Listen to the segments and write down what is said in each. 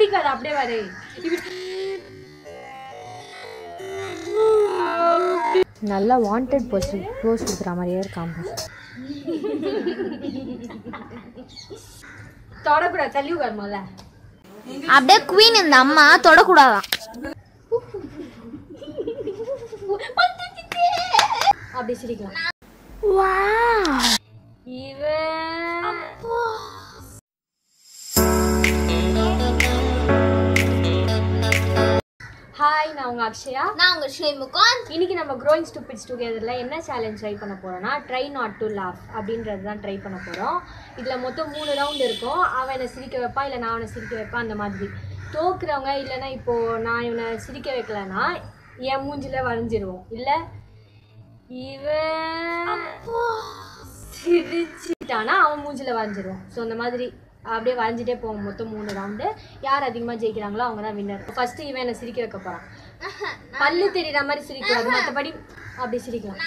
பிடிக்காது அப்படியே வரு இப்படி நல்லா வாண்டட் போஸ்ட் போஸ்ட் கொடுக்குற மாதிரியே இருக்காம தொடக்கூடாது தள்ளி உட்காரு முதல்ல அப்படியே குவீன் இந்த அம்மா தொடக்கூடாதான் அப்படி சிரிக்கலாம் இவன் ஹாய் நான் உங்க அக்ஷயா நான் உங்க ஸ்ரீமுகாந்த் இன்னைக்கு நம்ம க்ரோயிங் ஸ்டூபிட்ஸ் டுகெதரில் என்ன சேலஞ்ச் ட்ரை பண்ண போறோம்னா ட்ரை நாட் டு லாஃப் அப்படின்றது தான் ட்ரை பண்ண போகிறோம் இதில் மொத்தம் மூணு ரவுண்ட் இருக்கும் அவன் என்னை சிரிக்க வைப்பான் இல்லை நான் அவனை சிரிக்க வைப்பேன் அந்த மாதிரி தோக்குறவங்க இல்லைன்னா இப்போது நான் இவனை சிரிக்க வைக்கலன்னா என் மூஞ்சில வரைஞ்சிருவோம் இல்லை இவன் சிரிச்சிட்டானா அவன் மூஞ்சில வரைஞ்சிருவோம் ஸோ அந்த மாதிரி அப்படியே வரைஞ்சிட்டே போவோம் மொத்தம் மூணு ரவுண்டு யார் அதிகமாக ஜெயிக்கிறாங்களோ அவங்க தான் வின்னர் ஃபர்ஸ்ட் இவன் என்னை சிரிக்க வைக்க போகிறான் பல்லு தெரியுற மாதிரி சிரிக்கக்கூடாது மற்றபடி அப்படி சிரிக்கலாம்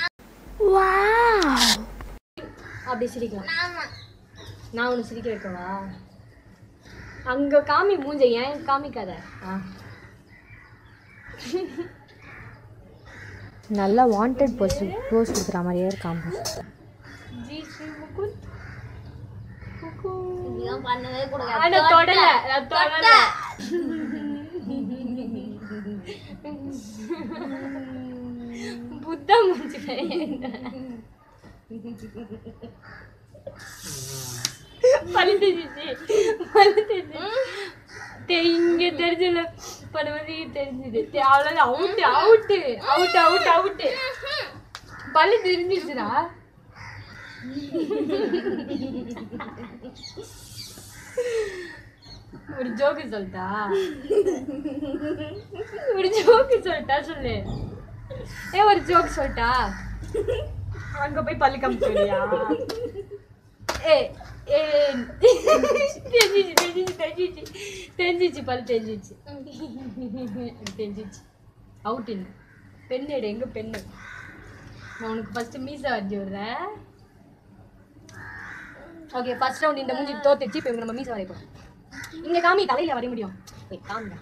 அப்படி சிரிக்கலாம் நான் உன்னை சிரிக்க வைக்கவா அங்க காமி மூஞ்ச ஏன் காமிக்காத ஆ. நல்லா வாண்டட் போஸ்ட் போஸ்ட் கொடுக்குற மாதிரியே இருக்காம ஜி ஸ்ரீ முகுந்த் இதெல்லாம் பண்ணவே ஆனா தொடல நான் தொடல புத்தா மூஞ்சி பல்லு தெரிஞ்சிச்சு பல்லு தெரிஞ்சு இங்க தெரிஞ்சல பண்ணும்போது தெரிஞ்சுது தெ- அவ்வளவுதான் out out out out out பல்லு தெரிஞ்சிச்சுடா ஒரு ஜோக்கு சொல்லிட்டா ஒரு ஜோக்கு சொல்லிட்டா சொல்லு ஏ ஒரு ஜோக் சொல்லிட்டா அங்க போய் பல்லு காமிச்சியா ஏ ஏ தெரிஞ்சிச்சு தெரிஞ்சிச்சு தெரிஞ்சிச்சு தெரிஞ்சிச்சு பல்லு தெரிஞ்சிச்சு தெரிஞ்சிச்சு அவுட் பெண் எடு எங்க பெண்ணு நான் உனக்கு ஃபர்ஸ்ட் மீசை வரைஞ்சி விடுறேன் ஓகே ஃபர்ஸ்ட் ரவுண்ட் இந்த மூஞ்சி தோத்துச்சு இப்போ நம்ம மீசை வரைப்போம் இங்க காமி தலையில வரைய முடியும் ஏய் காமிடா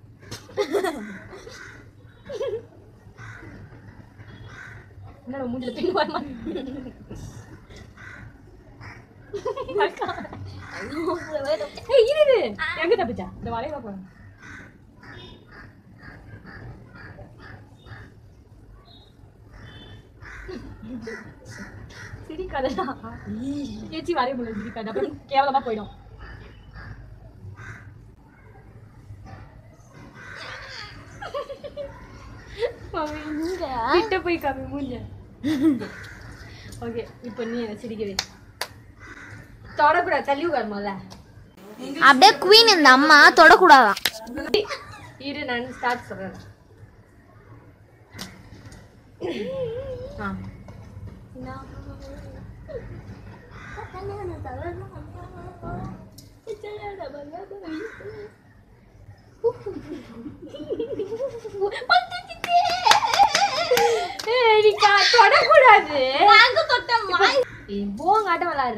என்னடா மூஞ்சில பின் வர ஏய் இரு இரு. எங்க தப்பிச்சா இந்த வளைவா போறேன் சிரிக்காதடா ஏச்சி வரைய முடியல சிரிக்காது அப்புறம் கேவலமா போயிடும் கிட்ட போய் காமி மூஞ்ச ஓகே இப்போ நீ என்ன சிரிக்கவே தொடக்கூடாது தள்ளி உட்காரு முதல்ல அப்படியே குவீன் இந்த அம்மா தொடக்கூடாதான் இரு நான் ஸ்டார்ட் சொல்றேன் ஆ ஏய், நீ கா- தொடக்கூடாது ஏய், போங்க ஆட்டம் விளாடுற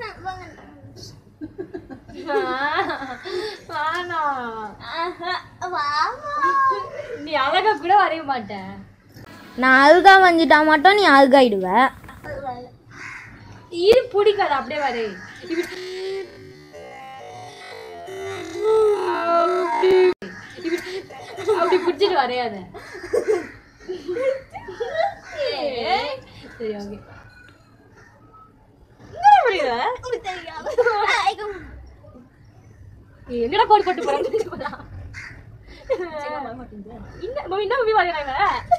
நீ அழகா கூட வரைய மாட்ட நான் அழுகா வந்துட்டா மட்டும் நீ அழுகாயிடுவ இரு பிடிக்காது அப்படியே வரை இப்படி இப்படி அப்படி பிடிச்சிட்டு வரையாத ஏய், சரி ஓகே எங்கடா கோடு போட்டு போறாங்க இன்னும் மம்மி இன்னும் மம்மி வரையறாங்க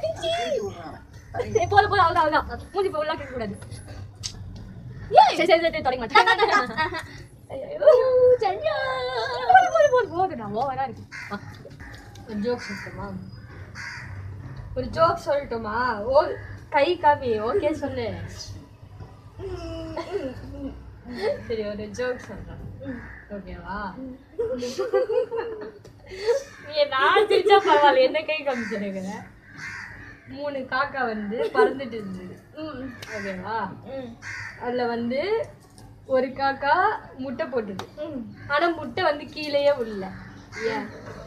ஏய், போதும் போதும் அவ்வளவுதான் அவ்வளவுதான் மூஞ்சி இப்போ உள்ள கேட்க கூடாது சரி சரி சரி தொடங்க மாட்டேன் ஐயோ, சரியா. போதும், போதும், போதும், போதும்டா, ஓவரா இருக்கு. ஆ, ஒரு ஜோக் சொல்லட்டுமா ஒரு ஜோக் சொல்லட்டுமா ஓ கை காமி ஓகே சொல்லு சரி ஒரு ஜோக் சொல்றேன் ஓகேவா நீ நான் சிரிச்சா பரவாயில்ல என்ன கை காமிச்சிருக்க மூணு காக்கா வந்து பறந்துட்டு இருந்தது ஓகேவா அதுல வந்து ஒரு காக்கா முட்டை போட்டுது ஆனா முட்டை வந்து கீழேயே விடல ஏன்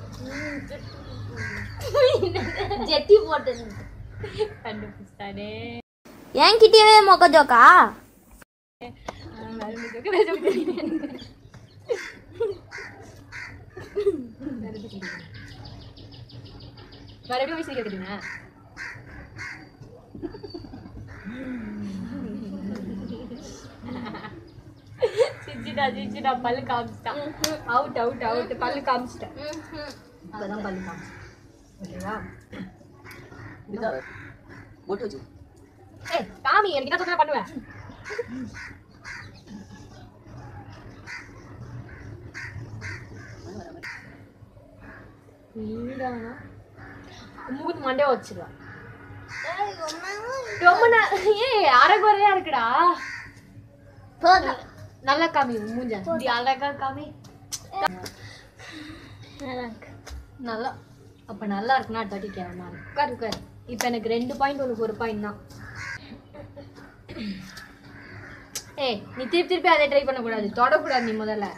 ஜெட்டி போட்டு கண்டுபிடிச்சிட்டானே என்கிட்டயே மொக்க ஜோக்கா ஆ, வேற என்ன joke, வேற joke தெரியல எனக்கு. வேற joke தெரியல. வேற எப்படி போய் சிரிக்க கட்டுங்க சிரிச்சிட்டா சிரிச்சிட்டா பல்லு காமிச்சிட்டான் அவுட் அவுட் அவுட் பல்லு காமிச்சிட்டேன் இப்பதான் பல்லு காமிச்சிட்டேன் ஓகேவா போட்டு வச்சு ஏய் காமி எனக்கு என்ன சொன்னா பண்ணுவேன் நீடானா மூக்கு மண்டே வச்சிருவா ரொம்ப நே- ஏய் அரைகுறையா இருக்குடா நல்லா காமி மூஞ்ச இப்படி அழகா காமி நல்லா அப்ப நல்லா இருக்குன்னா தட்டி கேவமா உட்காரு உட்காரு இப்ப எனக்கு ரெண்டு பாயிண்ட் உனக்கு ஒரு பாயிண்ட் தான் ஏய் நீ திருப்பி திருப்பி அதை ட்ரை பண்ணக்கூடாது தொடக்கூடாது நீ முதல்ல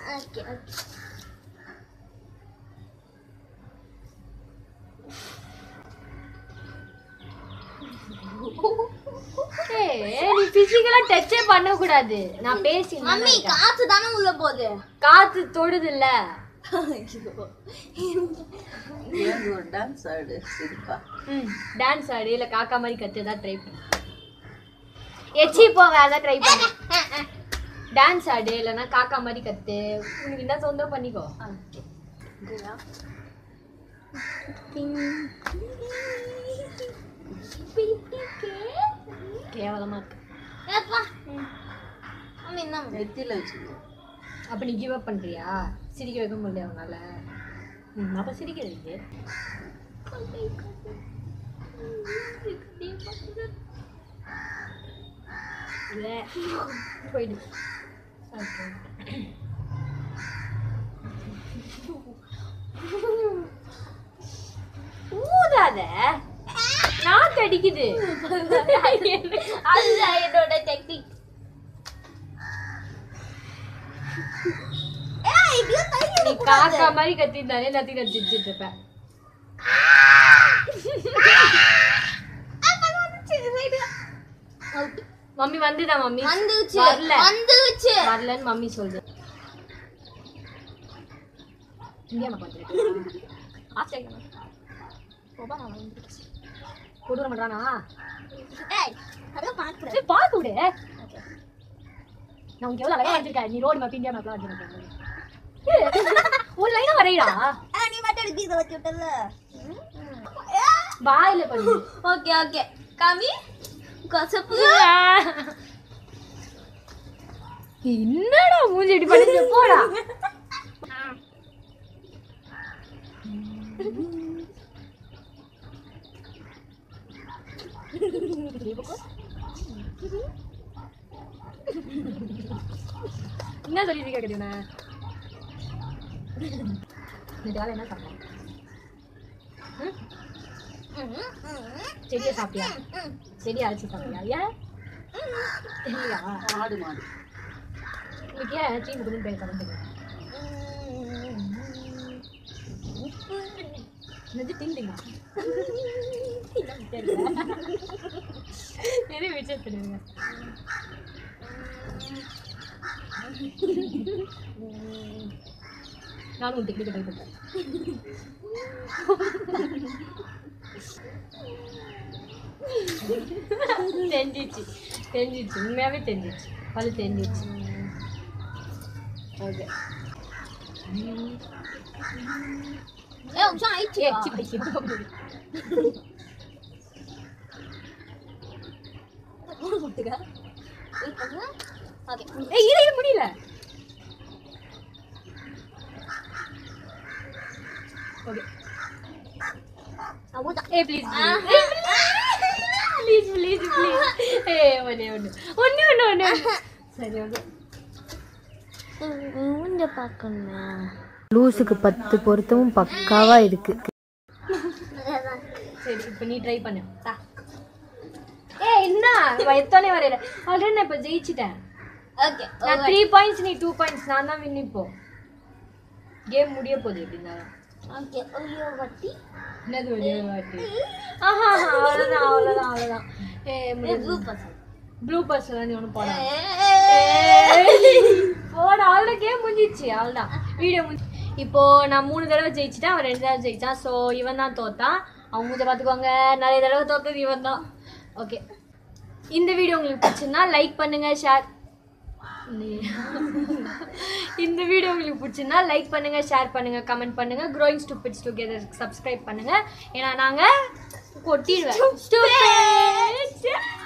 ஏய் நீ பிசிக்கலா டச்சே பண்ண கூடாது நான் பேசி மம்மி காத்து தானே உள்ள போகுது காத்து தொடுது இல்ல ஏன் ஒரு டான்ஸ் ஆடு சிரிப்பா ம் டான்ஸ் ஆடு இல்ல காக்கா மாதிரி கத்து ஏதாவது ட்ரை பண்ணு எச்சி போவ அதான் ட்ரை பண்ணு டான்ஸ் ஆடு இல்லைன்னா காக்கா மாதிரி கத்து உனக்கு என்ன சொந்தம் பண்ணிக்கோ கேவலமா இருக்கு மம்மி என்ன நெத்தியில வச்சுக்கோ அப்ப நீ கிவ் அப் பண்றியா சிரிக்க வைக்க முடியல அவனால ம், அப்ப சிரிக்கிறது இல்ல போயிடு Okay. ஊதாத நாக்கு அடிக்குது அதுதான் என்னோட டெக்னிக் நீ காக்கா மாதிரி கத்திருந்தாலே நத்தி கத்திட்டு இருப்ப மம்மி வந்துதா மம்மி வந்துச்சு வரல வந்துச்சு வரலன்னு மம்மி சொல்லுது இங்கே பார்த்துருக்கேன் கொடு வர மாட்டானா ஏய் அதான் பாக்குறேன் சரி பார்க்க விடு நான் உனக்கு எவ்வளோ அழகா வச்சிருக்கேன் நீ ரோடு மேப் இந்தியா மேப்லாம் வச்சிருக்கேன் ஒரு லைனா வரையடா நீ மட்டும் எனக்கு இதை வச்சு விட்டல வாயில பண்ணு ஓகே ஓகே காமி கசப்பு என்னடா மூஞ்சி இப்படி பண்ணிட்டு போடா என்ன சொல்லிட்டு கேக்குது உன்னை? இந்த வேலை என்ன சாப்பிட்டேன் செடியை சாப்பிட்டியா செடியை அரைச்சி சாப்பிட்டியா ஏன் இல்லையா ஆடு மாடு இன்னைக்கு ஏன் சீ முகமும் பேச வந்து என்னது திண்டிங்க எது விச்சர் பண்ணுங்க நானும் உன் டெக்னிக் ட்ரை பண்ணுறேன் தெரிஞ்சிச்சு தெரிஞ்சிச்சு உண்மையாவே தெரிஞ்சிச்சு பல்லு தெரிஞ்சிச்சு ஓகே ஏ உச்சம் ஆயிடுச்சு ஏ சி பைக்கு ஓகே ஏய் இரு இரு முடியல ஓகே அவுதா ஏய் ப்ளீஸ் ப்ளீஸ் ப்ளீஸ் ப்ளீஸ் ஏய் ஒண்ணே ஒண்ணு ஒண்ணு ஒண்ணு ஒண்ணு சரி ஓகே மூஞ்ச பார்க்கணுமே லூஸுக்கு பத்து பொருத்தமும் பக்காவா இருக்கு சரி இப்போ நீ ட்ரை பண்ணு தா ஏய் என்ன எத்தனை வரையில ஆல்ரெடி நான் இப்போ ஜெயிச்சிட்டேன் ஓகே நான் த்ரீ பாயிண்ட்ஸ் நீ டூ பாயிண்ட்ஸ் நான் தான் வின் இப்போ கேம் முடிய போகுது எப்படின்னா ஓகே ஐயோ வட்டி என்னது ஒரே ஒரு வாட்டி ஆஹா அவ்வளோதான் அவ்வளோதான் அவ்வளோதான் ஏ ப்ளூ பசங்க ப்ளூ பர்ஸ் நீ ஒன்று போட போட அவ்வளோ கேம் முடிஞ்சிச்சு அவ்வளோதான் வீடியோ முடிஞ்சு இப்போ நான் மூணு தடவை ஜெயிச்சிட்டேன் அவன் ரெண்டு தடவை ஜெயிச்சான் ஸோ இவன் தான் தோத்தான் அவங்க மூஞ்ச பார்த்துக்கோங்க நிறைய தடவை தோத்தது இவன் தான் ஓகே இந்த வீடியோ உங்களுக்கு பிடிச்சிருந்தா லைக் பண்ணுங்க ஷேர் இந்த வீடியோ உங்களுக்கு பிடிச்சிருந்தா லைக் பண்ணுங்க ஷேர் பண்ணுங்க கமெண்ட் பண்ணுங்க க்ரோயிங் ஸ்டூபிட்ஸ் டுகெதர் சப்ஸ்கிரைப் பண்ணுங்க ஏன்னா நாங்க கொட்டிடுவேன் Stupids.